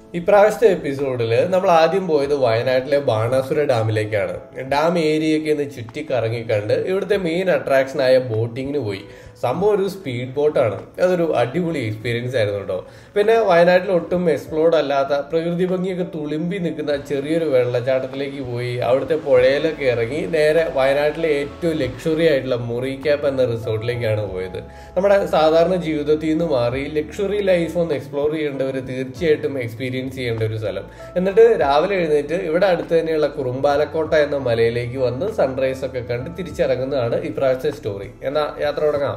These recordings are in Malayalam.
ഇപ്രാവശ്യത്തെ എപ്പിസോഡിൽ നമ്മൾ ആദ്യം പോയത് വയനാട്ടിലെ ബാണാസുര ഡാമിലേക്കാണ് ഡാം ഏരിയയൊക്കെ ഒന്ന് ചുറ്റി കറങ്ങി കണ്ട് ഇവിടുത്തെ മെയിൻ അട്രാക്ഷൻ ആയ ബോട്ടിങ്ങിന് പോയി സംഭവം ഒരു സ്പീഡ് ബോട്ടാണ് അതൊരു അടിപൊളി എക്സ്പീരിയൻസ് ആയിരുന്നു കേട്ടോ പിന്നെ വയനാട്ടിൽ ഒട്ടും എക്സ്പ്ലോർഡ് അല്ലാത്ത പ്രകൃതി ഭംഗിയൊക്കെ തുളുമ്പി നിൽക്കുന്ന ചെറിയൊരു വെള്ളച്ചാട്ടത്തിലേക്ക് പോയി അവിടുത്തെ പുഴയിലൊക്കെ ഇറങ്ങി നേരെ വയനാട്ടിലെ ഏറ്റവും ലക്ഷറി ആയിട്ടുള്ള മുറി ക്യാപ്പ് എന്ന റിസോർട്ടിലേക്കാണ് പോയത് നമ്മുടെ സാധാരണ ജീവിതത്തിൽ നിന്ന് മാറി ലക്ഷറി ലൈഫ് ഒന്ന് എക്സ്പ്ലോർ ചെയ്യേണ്ടവർ തീർച്ചയായിട്ടും എക്സ്പീരിയൻസ് ചെയ്യേണ്ട ഒരു സ്ഥലം എന്നിട്ട് രാവിലെ എഴുന്നേറ്റ് ഇവിടെ അടുത്ത് തന്നെയുള്ള കുറുമ്പാലക്കോട്ട എന്ന മലയിലേക്ക് വന്ന് സൺറൈസ് ഒക്കെ കണ്ട് തിരിച്ചിറങ്ങുന്നതാണ് ഇപ്രാവശ്യത്തെ സ്റ്റോറി എന്നാ യാത്ര തുടങ്ങാം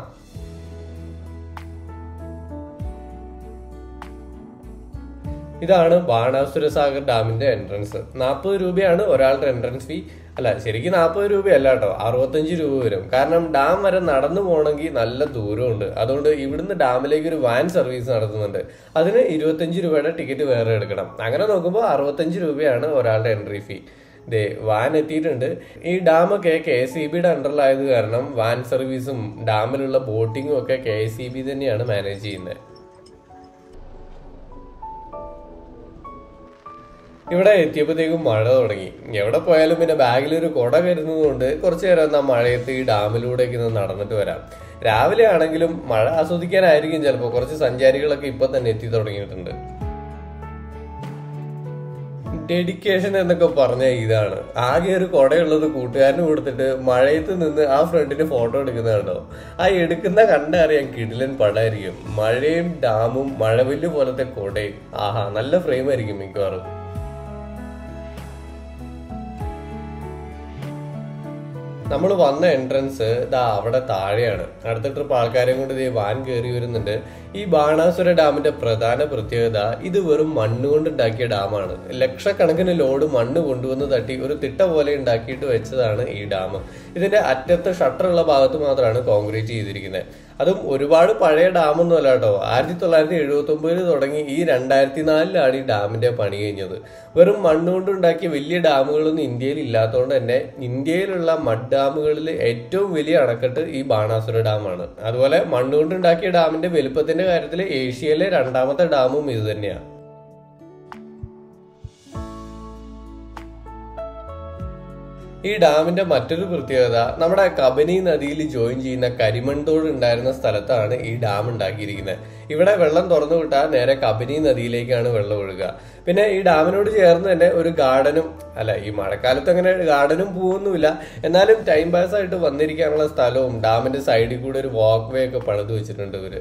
ഇതാണ് ബാണാസുര സാഗർ ഡാമിന്റെ എൻട്രൻസ് നാൽപ്പത് രൂപയാണ് ഒരാളുടെ എൻട്രൻസ് ഫീ അല്ല ശരിക്കും നാൽപ്പത് രൂപയല്ല കേട്ടോ അറുപത്തഞ്ച് രൂപ വരും കാരണം ഡാം വരെ നടന്നു പോകണമെങ്കിൽ നല്ല ദൂരമുണ്ട് അതുകൊണ്ട് ഇവിടുന്ന് ഡാമിലേക്ക് ഒരു വാൻ സർവീസ് നടത്തുന്നുണ്ട് അതിന് ഇരുപത്തഞ്ച് രൂപയുടെ ടിക്കറ്റ് വേറെ എടുക്കണം അങ്ങനെ നോക്കുമ്പോൾ അറുപത്തഞ്ച് രൂപയാണ് ഒരാളുടെ എൻട്രി ഫീ ദേ വാൻ എത്തിയിട്ടുണ്ട് ഈ ഡാമൊക്കെ കെ എസ് ഇ ബിയുടെ അണ്ടറിലായത് കാരണം വാൻ സർവീസും ഡാമിലുള്ള ബോട്ടിങ്ങും ഒക്കെ കെ എസ് ഇ ബി തന്നെയാണ് മാനേജ് ചെയ്യുന്നത് ഇവിടെ എത്തിയപ്പോഴത്തേക്കും മഴ തുടങ്ങി എവിടെ പോയാലും പിന്നെ ബാഗിൽ ഒരു കുട കരുതുന്നതുകൊണ്ട് കുറച്ചു നേരം എന്നാ മഴയത്ത് ഈ ഡാമിലൂടെയൊക്കെ ഒന്ന് നടന്നിട്ട് വരാം രാവിലെ ആണെങ്കിലും മഴ ആസ്വദിക്കാനായിരിക്കും ചിലപ്പോൾ കുറച്ച് സഞ്ചാരികളൊക്കെ ഇപ്പൊ തന്നെ എത്തി തുടങ്ങിയിട്ടുണ്ട് ഡെഡിക്കേഷൻ എന്നൊക്കെ പറഞ്ഞ ഇതാണ് ആകെ ഒരു കുടയുള്ളത് കൂട്ടുകാരന് കൊടുത്തിട്ട് മഴയത്ത് നിന്ന് ആ ഫ്രണ്ടിന് ഫോട്ടോ എടുക്കുന്നതാണോ ആ എടുക്കുന്ന കണ്ടറിയാൻ കിടിലൻ പടായിരിക്കും മഴയും ഡാമും മഴവില്ല് പോലത്തെ കുടയും ആഹാ നല്ല ഫ്രെയിം ആയിരിക്കും മിക്കവാറും നമ്മൾ വന്ന എൻട്രൻസ് ദാ അവിടെ താഴെയാണ് അടുത്ത ട്രിപ്പ് ആൾക്കാരെയും കൊണ്ട് ഇതേ വാൻ കയറി വരുന്നുണ്ട് ഈ ബാണാസുര ഡാമിന്റെ പ്രധാന പ്രത്യേകത ഇത് വെറും മണ്ണ് കൊണ്ട് ഉണ്ടാക്കിയ ഡാമാണ് ലക്ഷക്കണക്കിന് ലോഡ് മണ്ണ് കൊണ്ടുവന്ന് തട്ടി ഒരു തിട്ട പോലെ ഉണ്ടാക്കിയിട്ട് വെച്ചതാണ് ഈ ഡാം ഇതിന്റെ അറ്റത്ത് ഷട്ടറുള്ള ഭാഗത്ത് മാത്രമാണ് കോൺക്രീറ്റ് ചെയ്തിരിക്കുന്നത് അതും ഒരുപാട് പഴയ ഡാമൊന്നും അല്ല കേട്ടോ ആയിരത്തി തൊള്ളായിരത്തി എഴുപത്തി ഒമ്പതിൽ തുടങ്ങി ഈ രണ്ടായിരത്തി നാലിലാണ് ഈ ഡാമിന്റെ പണി കഴിഞ്ഞത് വെറും മണ്ണുകൊണ്ട് ഉണ്ടാക്കിയ വലിയ ഡാമുകളൊന്നും ഇന്ത്യയിൽ ഇല്ലാത്തതുകൊണ്ട് തന്നെ ഇന്ത്യയിലുള്ള മഡ് ഡാമുകളിൽ ഏറ്റവും വലിയ അണക്കെട്ട് ഈ ബാണാസുര ഡാമാണ് അതുപോലെ മണ്ണുകൊണ്ട് ഉണ്ടാക്കിയ ഡാമിന്റെ വലുപ്പത്തിന്റെ കാര്യത്തിൽ ഏഷ്യയിലെ രണ്ടാമത്തെ ഡാമും ഇത് തന്നെയാണ് ഈ ഡാമിന്റെ മറ്റൊരു പ്രത്യേകത നമ്മുടെ കബനി നദിയിൽ ജോയിൻ ചെയ്യുന്ന കരിമൺതോട് ഉണ്ടായിരുന്ന സ്ഥലത്താണ് ഈ ഡാം ഉണ്ടാക്കിയിരിക്കുന്നത് ഇവിടെ വെള്ളം തുറന്നു വിട്ടാൽ നേരെ കബനി നദിയിലേക്കാണ് വെള്ളം ഒഴുകുക പിന്നെ ഈ ഡാമിനോട് ചേർന്ന് തന്നെ ഒരു ഗാർഡനും അല്ല ഈ മഴക്കാലത്ത് അങ്ങനെ ഗാർഡനും പോകുന്നുമില്ല എന്നാലും ടൈം പാസ് ആയിട്ട് വന്നിരിക്കാനുള്ള സ്ഥലവും ഡാമിന്റെ സൈഡിൽ കൂടെ ഒരു വാക്ക് വേ ഒക്കെ പണിത് വെച്ചിട്ടുണ്ട് ഇവര്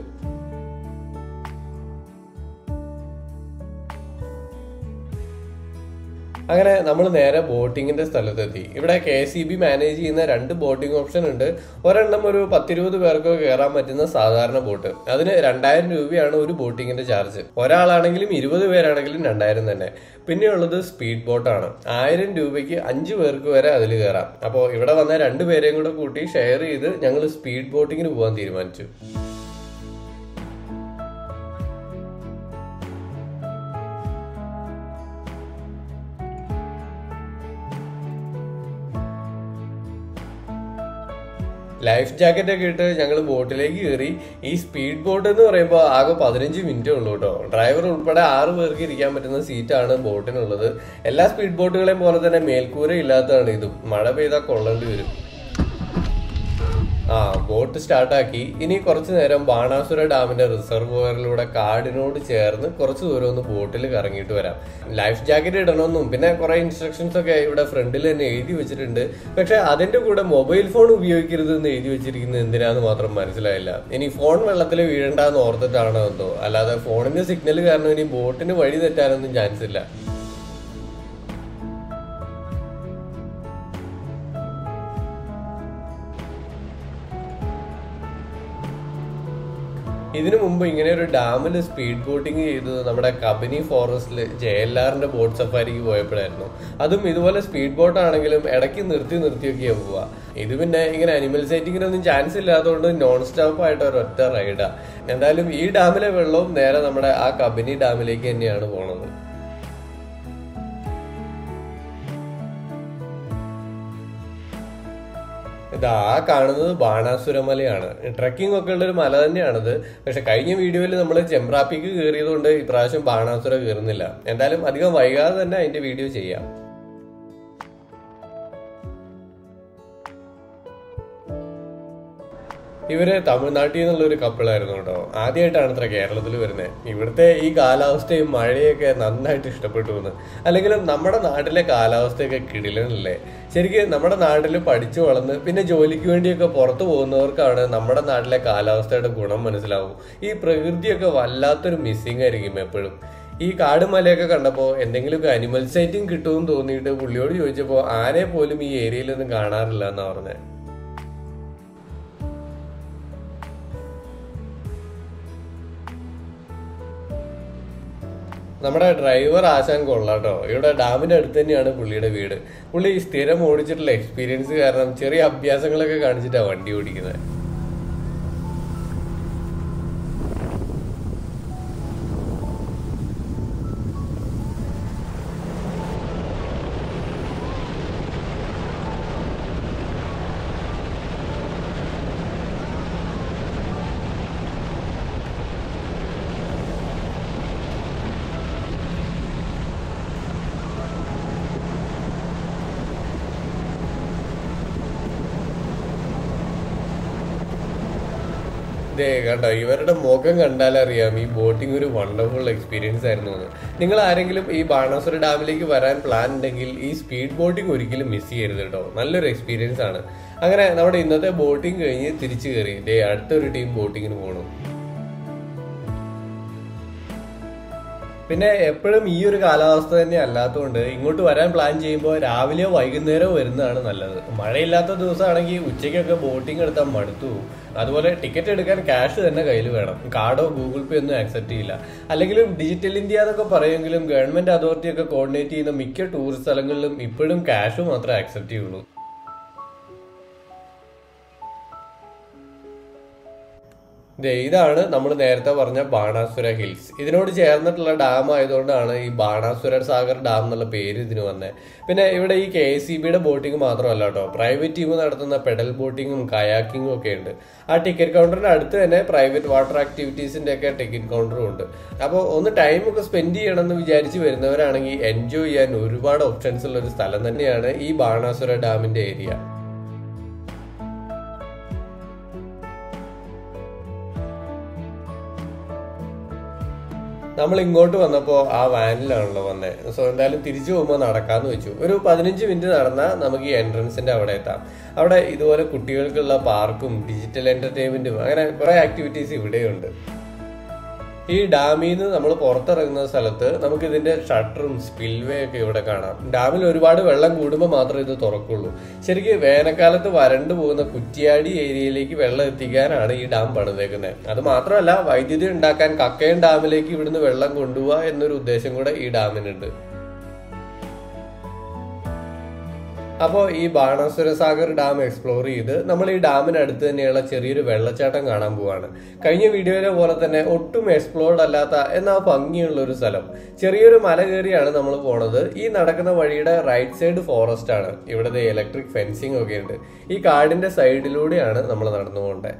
അങ്ങനെ നമ്മൾ നേരെ ബോട്ടിങ്ങിന്റെ സ്ഥലത്തെത്തി ഇവിടെ K S E B manage ചെയ്യുന്ന രണ്ട് ബോട്ടിംഗ് ഓപ്ഷൻ ഉണ്ട് ഒരെണ്ണം ഒരു പത്തിരുപത് പേർക്ക് കയറാൻ പറ്റുന്ന സാധാരണ ബോട്ട് അതിന് രണ്ടായിരം രൂപയാണ് ഒരു ബോട്ടിങ്ങിന്റെ ചാർജ് ഒരാളാണെങ്കിലും ഇരുപത് പേരാണെങ്കിലും രണ്ടായിരം തന്നെ പിന്നെയുള്ളത് സ്പീഡ് ബോട്ടാണ് ആയിരം രൂപയ്ക്ക് അഞ്ച് പേർക്ക് വരെ അതിൽ കയറാം അപ്പോൾ ഇവിടെ വന്ന രണ്ട് പേരെയും കൂടെ കൂട്ടി ഷെയർ ചെയ്ത് ഞങ്ങൾ സ്പീഡ് ബോട്ടിങ്ങിന് പോകാൻ തീരുമാനിച്ചു ലൈഫ് ജാക്കറ്റ് ഒക്കെ ഇട്ട് ഞങ്ങൾ ബോട്ടിലേക്ക് കയറി ഈ സ്പീഡ് ബോട്ട് എന്ന് പറയുമ്പോൾ ആകെ പതിനഞ്ച് മിനിറ്റേ ഉള്ളൂ കേട്ടോ ഡ്രൈവർ ഉൾപ്പെടെ ആറ് പേർക്ക് ഇരിക്കാൻ പറ്റുന്ന സീറ്റാണ് ബോട്ടിനുള്ളത് എല്ലാ സ്പീഡ് ബോട്ടുകളെയും പോലെ തന്നെ മേൽക്കൂര ഇല്ലാത്തതാണ് ഇതും മഴ പെയ്താൽ കൊള്ളേണ്ടി വരും ആ ബോട്ട് സ്റ്റാർട്ടാക്കി ഇനി കുറച്ചു നേരം ബാണാസുര ഡാമിന്റെ റിസർവോയറിലൂടെ കാടിനോട് ചേർന്ന് കുറച്ച് ദൂരം ഒന്ന് ബോട്ടിൽ കറങ്ങിയിട്ട് വരാം ലൈഫ് ജാക്കറ്റ് ഇടണമെന്നും പിന്നെ കുറെ ഇൻസ്ട്രക്ഷൻസ് ഒക്കെ ഇവിടെ ഫ്രണ്ടിൽ തന്നെ എഴുതി വെച്ചിട്ടുണ്ട് പക്ഷെ അതിന്റെ കൂടെ മൊബൈൽ ഫോൺ ഉപയോഗിക്കരുത് എന്ന് എഴുതി വെച്ചിരിക്കുന്നത് എന്തിനാന്ന് മാത്രം മനസ്സിലായില്ല ഇനി ഫോൺ വെള്ളത്തിൽ വീഴണ്ടെന്ന് ഓർത്തിട്ടാണോ എന്തോ അല്ലാതെ ഫോണിന്റെ സിഗ്നൽ കാരണം ഇനി ബോട്ടിന് വഴി തെറ്റാനൊന്നും ചാൻസ് ഇല്ല ഇതിനു മുമ്പ് ഇങ്ങനെ ഒരു ഡാമിൽ സ്പീഡ് ബോട്ടിങ് ചെയ്തത് നമ്മുടെ കബനി ഫോറസ്റ്റിൽ ജെ എൽ ആറിന്റെ ബോട്ട് സഫാരിക്ക് പോയപ്പോഴായിരുന്നു അതും ഇതുപോലെ സ്പീഡ് ബോട്ട് ആണെങ്കിലും ഇടയ്ക്ക് നിർത്തി നിർത്തിയൊക്കെയാ പോവാ ഇത് പിന്നെ ഇങ്ങനെ അനിമൽ സൈറ്റിങ്ങിനൊന്നും ചാൻസ് ഇല്ലാത്തതുകൊണ്ട് നോൺ സ്റ്റോപ്പ് ആയിട്ട് ഒരൊറ്റ റൈഡാ എന്തായാലും ഈ ഡാമിലെ വെള്ളവും നേരെ നമ്മുടെ ആ കബനി ഡാമിലേക്ക് തന്നെയാണ് പോണത് ഇതാ ആ കാണുന്നത് ബാണാസുരമലയാണ് ട്രക്കിംഗ് ഒക്കെ ഉള്ള ഒരു മല തന്നെയാണിത് പക്ഷെ കഴിഞ്ഞ വീഡിയോയിൽ നമ്മൾ ചെമ്പ്രാപ്പിക്ക് കയറിയതുകൊണ്ട് ഇപ്രാവശ്യം ബാണാസുര കയറുന്നില്ല എന്തായാലും അധികം വൈകാതെ തന്നെ അതിന്റെ വീഡിയോ ചെയ്യാം ഇവര് തമിഴ്നാട്ടിൽ നിന്നുള്ള ഒരു കപ്പിളായിരുന്നു കേട്ടോ ആദ്യമായിട്ടാണ് ഇത്ര കേരളത്തിൽ വരുന്നത് ഇവിടുത്തെ ഈ കാലാവസ്ഥയും മഴയൊക്കെ നന്നായിട്ട് ഇഷ്ടപ്പെട്ടു എന്ന് അല്ലെങ്കിലും നമ്മുടെ നാട്ടിലെ കാലാവസ്ഥയൊക്കെ കിടിലനല്ലേ ശരിക്കും നമ്മുടെ നാട്ടിൽ പഠിച്ചു വളർന്ന് പിന്നെ ജോലിക്ക് വേണ്ടിയൊക്കെ പുറത്തു പോകുന്നവർക്കാണ് നമ്മുടെ നാട്ടിലെ കാലാവസ്ഥയുടെ ഗുണം മനസ്സിലാവും ഈ പ്രകൃതിയൊക്കെ വല്ലാത്തൊരു മിസ്സിങ് ആയിരിക്കും എപ്പോഴും ഈ കാട് മലയൊക്കെ കണ്ടപ്പോൾ എന്തെങ്കിലുമൊക്കെ അനിമൽ സൈറ്റിംഗ് കിട്ടുമെന്ന് തോന്നിയിട്ട് പുള്ളിയോട് ചോദിച്ചപ്പോൾ ആനയെ പോലും ഈ ഏരിയയിലൊന്നും കാണാറില്ല എന്നാ പറഞ്ഞത് നമ്മുടെ ഡ്രൈവർ ആശാൻ കൊള്ളാട്ടോ ഇവിടെ ഡാമിന്റെ അടുത്ത് തന്നെയാണ് പുള്ളിയുടെ വീട് പുള്ളി ഈ സ്ഥിരം ഓടിച്ചിട്ടുള്ള എക്സ്പീരിയൻസ് കാരണം ചെറിയ അഭ്യാസങ്ങളൊക്കെ കാണിച്ചിട്ടാണ് വണ്ടി ഓടിക്കുന്നത് ദേ കണ്ടോ ഇവരുടെ മുഖം കണ്ടാലറിയാം ഈ ബോട്ടിംഗ് ഒരു വണ്ടർഫുൾ എക്സ്പീരിയൻസ് ആയിരുന്നു എന്ന് നിങ്ങൾ ആരെങ്കിലും ഈ ബാണാസുര ഡാമിലേക്ക് വരാൻ പ്ലാൻ ഉണ്ടെങ്കിൽ ഈ സ്പീഡ് ബോട്ടിംഗ് ഒരിക്കലും മിസ് ചെയ്യരുത് കേട്ടോ നല്ലൊരു എക്സ്പീരിയൻസ് ആണ് അങ്ങനെ നമ്മുടെ ഇന്നത്തെ ബോട്ടിംഗ് കഴിഞ്ഞ് തിരിച്ചു കയറി ദേ അടുത്തൊരു ടീം ബോട്ടിങ്ങിന് പോകണം പിന്നെ എപ്പോഴും ഈ ഒരു കാലാവസ്ഥ തന്നെ അല്ലാത്തതുകൊണ്ട് ഇങ്ങോട്ട് വരാൻ പ്ലാൻ ചെയ്യുമ്പോൾ രാവിലെയോ വൈകുന്നേരമോ വരുന്നതാണ് നല്ലത് മഴയില്ലാത്ത ദിവസമാണെങ്കിൽ ഉച്ചയ്ക്കൊക്കെ ബോട്ടിംഗ് എടുത്താൽ മടുത്തു പോകും അതുപോലെ ടിക്കറ്റ് എടുക്കാൻ ക്യാഷ് തന്നെ കയ്യിൽ വേണം കാർഡോ ഗൂഗിൾ പേ ഒന്നും ആക്സെപ്റ്റ് ചെയ്യില്ല അല്ലെങ്കിലും ഡിജിറ്റൽ ഇന്ത്യ എന്നൊക്കെ പറയുമെങ്കിലും ഗവൺമെന്റ് അതോറിറ്റി ഒക്കെ കോർഡിനേറ്റ് ചെയ്യുന്ന മിക്ക ടൂറിസ്റ്റ് സ്ഥലങ്ങളിലും ഇപ്പോഴും ക്യാഷ് മാത്രമേ ആക്സെപ്റ്റ് ചെയ്യുള്ളൂ ദേ ഇതാണ് നമ്മൾ നേരത്തെ പറഞ്ഞ ബാണാസുര ഹിൽസ് ഇതിനോട് ചേർന്നിട്ടുള്ള ഡാം ആയതുകൊണ്ടാണ് ഈ ബാണാസുര സാഗർ ഡാം എന്നുള്ള പേര് ഇതിന് വന്നത് പിന്നെ ഇവിടെ ഈ കെ എസ് സി ബിയുടെ ബോട്ടിംഗ് മാത്രമല്ല കേട്ടോ പ്രൈവറ്റ് ടീം നടത്തുന്ന പെഡൽ ബോട്ടിങ്ങും കയാക്കിങ്ങും ഒക്കെ ഉണ്ട് ആ ടിക്കറ്റ് കൗണ്ടറിന്റെ അടുത്ത് തന്നെ പ്രൈവറ്റ് വാട്ടർ ആക്ടിവിറ്റീസിന്റെ ഒക്കെ ടിക്കറ്റ് കൗണ്ടറും ഉണ്ട് അപ്പോൾ ഒന്ന് ടൈം ഒക്കെ സ്പെൻഡ് ചെയ്യണമെന്ന് വിചാരിച്ച് വരുന്നവരാണെങ്കിൽ എൻജോയ് ചെയ്യാൻ ഒരുപാട് ഓപ്ഷൻസ് ഉള്ള ഒരു സ്ഥലം തന്നെയാണ് ഈ ബാണാസുര ഡാമിന്റെ ഏരിയ നമ്മൾ ഇങ്ങോട്ട് വന്നപ്പോൾ ആ വാനിലാണല്ലോ വന്നത് സോ എന്തായാലും തിരിച്ചു പോകുമ്പോൾ നടക്കാന്ന് വെച്ചു ഒരു പതിനഞ്ച് മിനിറ്റ് നടന്നാൽ നമുക്ക് ഈ എൻട്രൻസിന്റെ അവിടെ എത്താം അവിടെ ഇതുപോലെ കുട്ടികൾക്കുള്ള പാർക്കും ഡിജിറ്റൽ എന്റർടൈൻമെന്റും അങ്ങനെ കുറെ ആക്ടിവിറ്റീസ് ഇവിടെയുണ്ട് ഈ ഡാമിൽ നിന്ന് നമ്മൾ പുറത്തിറങ്ങുന്ന സ്ഥലത്ത് നമുക്ക് ഇതിന്റെ ഷട്ടറും സ്പിൽവേ ഒക്കെ ഇവിടെ കാണാം ഡാമിൽ ഒരുപാട് വെള്ളം കൂടുമ്പോൾ മാത്രമേ ഇത് തുറക്കുള്ളൂ ശരിക്കും വേനൽക്കാലത്ത് വരണ്ടു പോകുന്ന കുറ്റിയാടി ഏരിയയിലേക്ക് വെള്ളം എത്തിക്കാനാണ് ഈ ഡാം പണിതേക്കുന്നത് അത് മാത്രമല്ല വൈദ്യുതി ഉണ്ടാക്കാൻ കക്കയം ഡാമിലേക്ക് ഇവിടുന്ന് വെള്ളം കൊണ്ടുപോവുക എന്നൊരു ഉദ്ദേശം കൂടെ ഈ ഡാമിനുണ്ട് അപ്പോൾ ഈ ബാണാസുര സാഗർ ഡാം എക്സ്പ്ലോർ ചെയ്ത് നമ്മൾ ഈ ഡാമിനടുത്ത് തന്നെയുള്ള ചെറിയൊരു വെള്ളച്ചാട്ടം കാണാൻ പോവാണ് കഴിഞ്ഞ വീഡിയോയിലെ പോലെ തന്നെ ഒട്ടും എക്സ്പ്ലോർഡ് അല്ലാത്ത എന്നാൽ ഭംഗിയുള്ള ഒരു സ്ഥലം ചെറിയൊരു മല കയറിയാണ് നമ്മൾ പോണത് ഈ നടക്കുന്ന വഴിയുടെ റൈറ്റ് സൈഡ് ഫോറസ്റ്റ് ആണ് ഇവിടുത്തെ ഇലക്ട്രിക് ഫെൻസിങ് ഒക്കെ ഉണ്ട് ഈ കാടിന്റെ സൈഡിലൂടെയാണ് നമ്മൾ നടന്നു പോകേണ്ടത്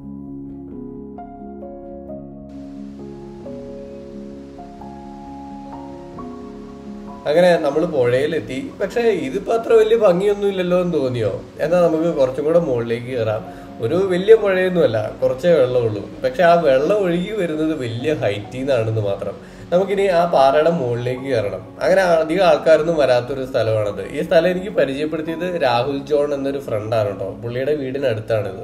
അങ്ങനെ നമ്മൾ പുഴയിലെത്തി പക്ഷെ ഇതിപ്പോ അത്ര വലിയ ഭംഗിയൊന്നും ഇല്ലല്ലോ എന്ന് തോന്നിയോ എന്നാൽ നമുക്ക് കുറച്ചും കൂടെ മുകളിലേക്ക് കയറാം ഒരു വലിയ പുഴയൊന്നുമല്ല കുറച്ചേ വെള്ളമുള്ളൂ പക്ഷെ ആ വെള്ളം ഒഴുകി വരുന്നത് വലിയ ഹൈറ്റിൽ നിന്നാണെന്ന് മാത്രം നമുക്കിനി ആ പാറയുടെ മുകളിലേക്ക് കയറണം അങ്ങനെ അധികം ആൾക്കാരൊന്നും വരാത്തൊരു സ്ഥലമാണത് ഈ സ്ഥലം എനിക്ക് പരിചയപ്പെടുത്തിയത് രാഹുൽ ജോൺ എന്നൊരു ഫ്രണ്ടാണ് കേട്ടോ പുള്ളിയുടെ വീടിനടുത്താണിത്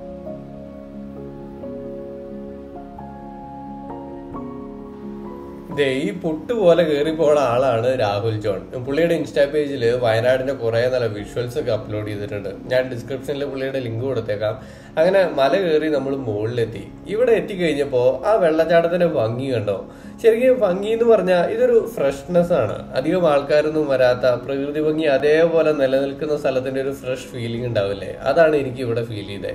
ദേ ഈ പുട്ട് പോലെ കയറി പോണ ആളാണ് രാഹുൽ ജോൺ പുള്ളിയുടെ ഇൻസ്റ്റാ പേജിൽ വയനാടിന്റെ കുറെ നല്ല വിഷ്വൽസ് ഒക്കെ അപ്ലോഡ് ചെയ്തിട്ടുണ്ട് ഞാൻ ഡിസ്ക്രിപ്ഷനിൽ പുള്ളിയുടെ ലിങ്ക് കൊടുത്തേക്കാം അങ്ങനെ മല കയറി നമ്മൾ മുകളിലെത്തി ഇവിടെ എത്തിക്കഴിഞ്ഞപ്പോൾ ആ വെള്ളച്ചാട്ടത്തിന്റെ ഭംഗി കണ്ടോ ശരിക്കും ഭംഗി എന്ന് പറഞ്ഞാൽ ഇതൊരു ഫ്രഷ്നെസ് ആണ് അധികം ആൾക്കാരൊന്നും വരാത്ത പ്രകൃതി ഭംഗി അതേപോലെ നിലനിൽക്കുന്ന സ്ഥലത്തിന്റെ ഒരു ഫ്രഷ് ഫീലിംഗ് ഉണ്ടാവില്ലേ അതാണ് എനിക്ക് ഇവിടെ ഫീൽ ചെയ്തത്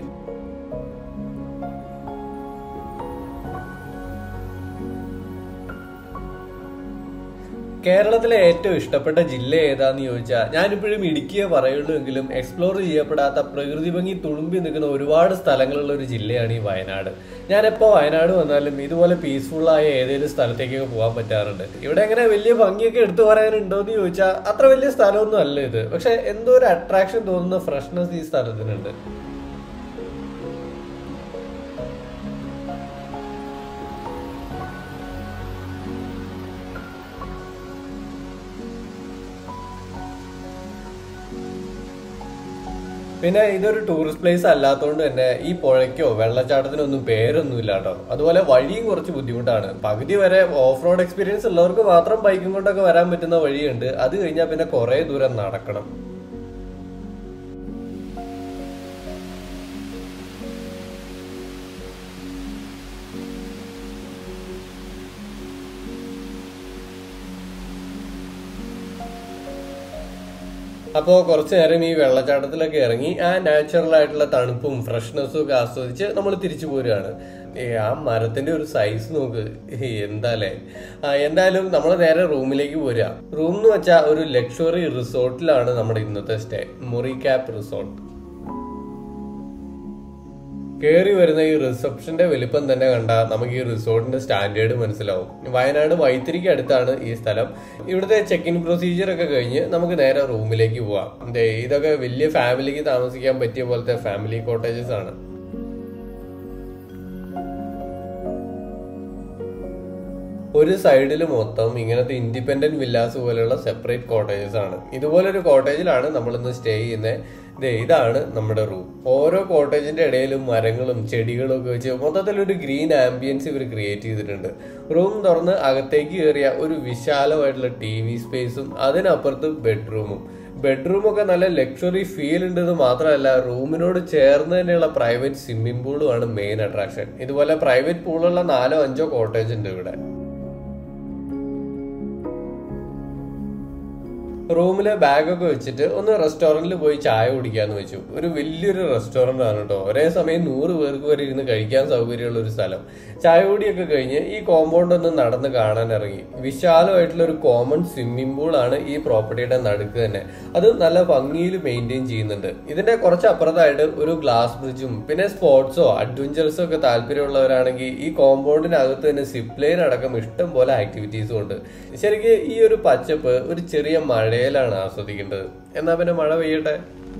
കേരളത്തിലെ ഏറ്റവും ഇഷ്ടപ്പെട്ട ജില്ല ഏതാന്ന് ചോദിച്ചാൽ ഞാനിപ്പോഴും ഇടുക്കിയെ പറയുള്ളൂ എങ്കിലും എക്സ്പ്ലോർ ചെയ്യപ്പെടാത്ത പ്രകൃതി ഭംഗി തുളുമ്പി നിൽക്കുന്ന ഒരുപാട് സ്ഥലങ്ങളുള്ള ഒരു ജില്ലയാണ് ഈ വയനാട് ഞാനെപ്പോൾ വയനാട് വന്നാലും ഇതുപോലെ പീസ്ഫുൾ ആയ ഏതെങ്കിലും സ്ഥലത്തേക്കൊക്കെ പോകാൻ പറ്റാറുണ്ട് ഇവിടെ എങ്ങനെ വലിയ ഭംഗിയൊക്കെ എടുത്തു പറയാനുണ്ടോ എന്ന് ചോദിച്ചാൽ അത്ര വലിയ സ്ഥലമൊന്നും അല്ല ഇത് പക്ഷെ എന്തോ ഒരു അട്രാക്ഷൻ തോന്നുന്ന ഫ്രഷ്നെസ് ഈ സ്ഥലത്തിനുണ്ട് പിന്നെ ഇതൊരു ടൂറിസ്റ്റ് പ്ലേസ് അല്ലാത്തതുകൊണ്ട് തന്നെ ഈ പുഴയ്ക്കോ വെള്ളച്ചാട്ടത്തിനൊന്നും പേരൊന്നും ഇല്ല കേട്ടോ അതുപോലെ വഴിയും കുറച്ച് ബുദ്ധിമുട്ടാണ് പകുതി വരെ ഓഫ് റോഡ് എക്സ്പീരിയൻസ് ഉള്ളവർക്ക് മാത്രം ബൈക്കും കൊണ്ടൊക്കെ വരാൻ പറ്റുന്ന വഴിയുണ്ട് അത് കഴിഞ്ഞാൽ പിന്നെ കുറേ ദൂരം നടക്കണം അപ്പോൾ കുറച്ച് നേരം ഈ വെള്ളച്ചാട്ടത്തിലൊക്കെ ഇറങ്ങി ആ നാച്ചുറൽ ആയിട്ടുള്ള തണുപ്പും ഫ്രഷ്നെസ്സും ഒക്കെ ആസ്വദിച്ച് നമ്മൾ തിരിച്ചു പോരുകയാണ് ഏ, ആ മരത്തിന്റെ ഒരു സൈസ് നോക്ക് ഏ, എന്താലേ ആ, എന്തായാലും നമ്മൾ നേരെ റൂമിലേക്ക് പോരുക റൂം എന്ന് വെച്ചാൽ ഒരു ലക്ഷറി റിസോർട്ടിലാണ് നമ്മുടെ ഇന്നത്തെ സ്റ്റേ മുറി ക്യാപ്പ് റിസോർട്ട് കയറി വരുന്ന ഈ റിസപ്ഷന്റെ വലിപ്പം തന്നെ കണ്ട നമുക്ക് ഈ റിസോർട്ടിന്റെ സ്റ്റാൻഡേർഡ് മനസ്സിലാവും വയനാട് വൈത്തിരിക്ക് അടുത്താണ് ഈ സ്ഥലം ഇവിടുത്തെ ചെക്ക് ഇൻ പ്രൊസീജിയർ ഒക്കെ കഴിഞ്ഞ് നമുക്ക് നേരെ റൂമിലേക്ക് പോവാം ദേ, ഇതൊക്കെ വലിയ ഫാമിലിക്ക് താമസിക്കാൻ പറ്റിയ പോലത്തെ ഫാമിലി കോട്ടേജസ് ആണ് ഒരു സൈഡിൽ മൊത്തം ഇങ്ങനത്തെ ഇൻഡിപെൻഡന്റ് വില്ലാസ് പോലെയുള്ള സെപ്പറേറ്റ് കോട്ടേജസ് ആണ് ഇതുപോലൊരു കോട്ടേജിലാണ് നമ്മൾ ഇന്ന് സ്റ്റേ ചെയ്യുന്നത് ദേ ഇതാണ് നമ്മുടെ റൂം ഓരോ കോട്ടേജിന്റെ ഇടയിലും മരങ്ങളും ചെടികളും ഒക്കെ വെച്ച് മൊത്തത്തിൽ ഒരു ഗ്രീൻ ആംബിയൻസ് ഇവർ ക്രിയേറ്റ് ചെയ്തിട്ടുണ്ട് റൂം തുറന്ന് അകത്തേക്ക് കയറിയ ഒരു വിശാലമായിട്ടുള്ള ടി വി സ്പേസും അതിനപ്പുറത്ത് ബെഡ്റൂമും ബെഡ്റൂമൊക്കെ നല്ല ലക്ഷറി ഫീൽ ഉണ്ടെന്ന് മാത്രമല്ല റൂമിനോട് ചേർന്ന് തന്നെയുള്ള പ്രൈവറ്റ് സ്വിമ്മിംഗ് പൂളും ആണ് മെയിൻ അട്രാക്ഷൻ ഇതുപോലെ പ്രൈവറ്റ് പൂളുള്ള നാലോ അഞ്ചോ കോട്ടേജ് ഉണ്ട് ഇവിടെ റൂമിലെ ബാഗൊക്കെ വെച്ചിട്ട് ഒന്ന് റെസ്റ്റോറന്റിൽ പോയി ചായ കുടിക്കാന്ന് വെച്ചു ഒരു വലിയൊരു റെസ്റ്റോറന്റ് ആണ് കേട്ടോ ഒരേ സമയം നൂറ് പേർക്ക് വരെ ഇരുന്ന് കഴിക്കാൻ സൗകര്യമുള്ള ഒരു സ്ഥലം ചായ കുടിയൊക്കെ കഴിഞ്ഞ് ഈ കോമ്പൗണ്ട് ഒന്ന് നടന്ന് കാണാൻ ഇറങ്ങി വിശാലമായിട്ടുള്ള ഒരു കോമൺ സ്വിമ്മിംഗ് പൂൾ ആണ് ഈ പ്രോപ്പർട്ടിയുടെ നടുക്ക് തന്നെ അത് നല്ല ഭംഗിയിൽ മെയിൻറ്റെയിൻ ചെയ്യുന്നുണ്ട് ഇതിന്റെ കുറച്ച് അപ്പുറത്തായിട്ട് ഒരു ഗ്ലാസ് ബ്രിഡ്ജും പിന്നെ സ്പോർട്സോ അഡ്വഞ്ചേഴ്സോ ഒക്കെ താല്പര്യമുള്ളവരാണെങ്കിൽ ഈ കോമ്പൗണ്ടിനകത്ത് തന്നെ സിപ്പ് ലൈൻ അടക്കം ഇഷ്ടം പോലെ ആക്ടിവിറ്റീസും ഉണ്ട് ശരിക്കും ഈ ഒരു പച്ചപ്പ് ഒരു ചെറിയ മഴയിലാണ് ആസ്വദിക്കേണ്ടത് എന്നാ പിന്നെ മഴ പെയ്യട്ടെ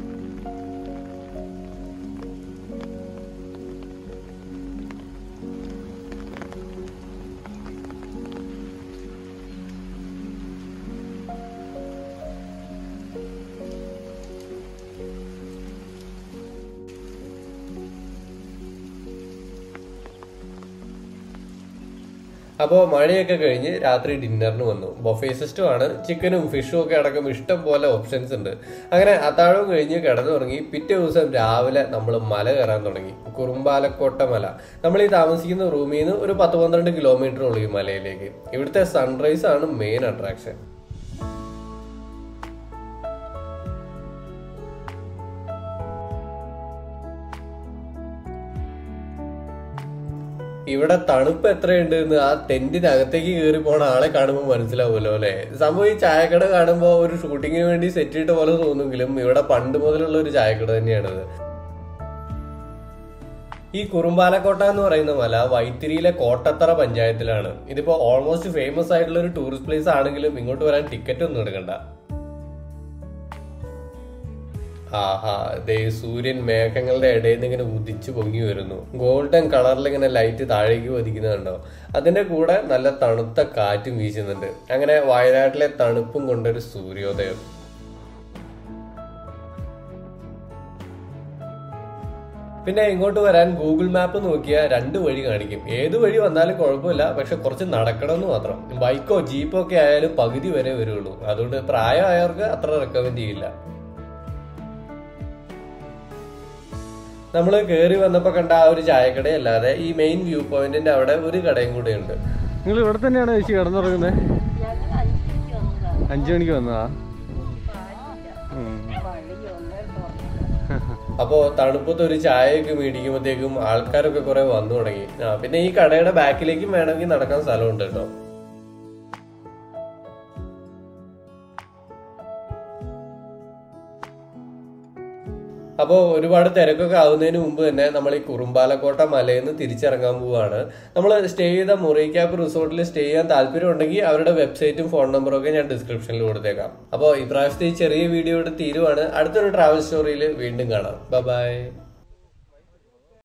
അപ്പോൾ മഴയൊക്കെ കഴിഞ്ഞ് രാത്രി ഡിന്നറിന് വന്നു ബൊഫേ സിസ്റ്റം ആണ് ചിക്കനും ഫിഷും ഒക്കെ അടക്കം ഇഷ്ടം പോലെ ഓപ്ഷൻസ് ഉണ്ട് അങ്ങനെ അത്താഴവും കഴിഞ്ഞ് കിടന്നുറങ്ങി പിറ്റേ ദിവസം രാവിലെ നമ്മൾ മല കയറാൻ തുടങ്ങി കുറുമ്പാലക്കോട്ട മല നമ്മൾ ഈ താമസിക്കുന്ന റൂമിൽ നിന്ന് ഒരു പത്ത് പന്ത്രണ്ട് കിലോമീറ്റർ ഉള്ളൂ ഈ മലയിലേക്ക് ഇവിടുത്തെ സൺറൈസ് ആണ് മെയിൻ അട്രാക്ഷൻ ഇവിടെ തണുപ്പ് എത്രയുണ്ട് എന്ന് ആ ടെന്റിനകത്തേക്ക് കയറി പോണ ആളെ കാണുമ്പോൾ മനസ്സിലാവുമല്ലോ അല്ലെ സംഭവം ഈ ചായക്കട കാണുമ്പോൾ ഒരു ഷൂട്ടിങ്ങിന് വേണ്ടി സെറ്റ് ഇട്ട പോലെ തോന്നുമെങ്കിലും ഇവിടെ പണ്ട് മുതലുള്ള ഒരു ചായക്കട തന്നെയാണിത് ഈ കുറുമ്പാലക്കോട്ട എന്ന് പറയുന്ന മല വൈത്തിരിയിലെ കോട്ടത്തറ പഞ്ചായത്തിലാണ് ഇതിപ്പോ ഓൾമോസ്റ്റ് ഫേമസ് ആയിട്ടുള്ള ഒരു ടൂറിസ്റ്റ് പ്ലേസ് ആണെങ്കിലും ഇങ്ങോട്ട് വരാൻ ടിക്കറ്റ് ഒന്നും എടുക്കണ്ട ആഹാ ദേ സൂര്യൻ മേഘങ്ങളുടെ ഇടയിൽ നിന്ന് ഇങ്ങനെ ഉദിച്ചു പൊങ്ങി വരുന്നു ഗോൾഡൻ കളറിൽ ഇങ്ങനെ ലൈറ്റ് താഴേക്ക് പതിക്കുന്നുണ്ടോ അതിന്റെ കൂടെ നല്ല തണുത്ത കാറ്റും വീശുന്നുണ്ട് അങ്ങനെ വയനാട്ടിലെ തണുപ്പും കൊണ്ടൊരു സൂര്യോദയം പിന്നെ ഇങ്ങോട്ട് വരാൻ ഗൂഗിൾ മാപ്പ് നോക്കിയാൽ രണ്ട് വഴി കാണിക്കും ഏത് വഴി വന്നാലും കുഴപ്പമില്ല പക്ഷെ കുറച്ച് നടക്കണമെന്ന് മാത്രം ബൈക്കോ ജീപ്പോ ഒക്കെ ആയാലും പകുതി വരെ വരുള്ളൂ അതുകൊണ്ട് പ്രായമായവർക്ക് അത്ര റെക്കമെൻഡ് ചെയ്യില്ല നമ്മൾ കയറി വന്നപ്പോൾ കണ്ട ആ ഒരു ചായക്കടയല്ലാതെ ഈ മെയിൻ വ്യൂ പോയിന്റിന്റെ അവിടെ ഒരു കടയും കൂടെ ഉണ്ട് നിങ്ങൾ ഇവിടെ തന്നെയാണ് ചേച്ചി കിടന്നുറങ്ങുന്നത് ഞങ്ങൾ അഞ്ചിക്ക് വന്നതാണ് അഞ്ചു മണിക്ക് വന്നതാ ഉം. അപ്പോൾ തണുപ്പത്ത് ഒരു ചായയൊക്കെ മേടിക്കുമ്പോഴത്തേക്കും ആൾക്കാരൊക്കെ കുറെ വന്നു തുടങ്ങി ആ പിന്നെ ഈ കടയുടെ ബാക്കിലേക്കും വേണമെങ്കിൽ നടക്കാൻ സ്ഥലമുണ്ട് കേട്ടോ അപ്പോൾ ഒരുപാട് തിരക്കൊക്കെ ആവുന്നതിന് മുമ്പ് തന്നെ നമ്മൾ ഈ കുറുമ്പാലക്കോട്ട മലയിൽ നിന്ന് തിരിച്ചിറങ്ങാൻ പോവുകയാണ് നമ്മൾ സ്റ്റേ ചെയ്ത മുറിക്കാപ്പ് റിസോർട്ടിൽ സ്റ്റേ ചെയ്യാൻ താല്പര്യം ഉണ്ടെങ്കിൽ അവരുടെ വെബ്സൈറ്റും ഫോൺ നമ്പറും ഒക്കെ ഞാൻ ഡിസ്ക്രിപ്ഷനിൽ കൊടുത്തേക്കാം അപ്പോൾ ഇപ്രാവശ്യത്തെ ഈ ചെറിയ വീഡിയോ ഇവിടെ തീരുവാണ് അടുത്തൊരു ട്രാവൽ സ്റ്റോറിയിൽ വീണ്ടും കാണാം ബൈ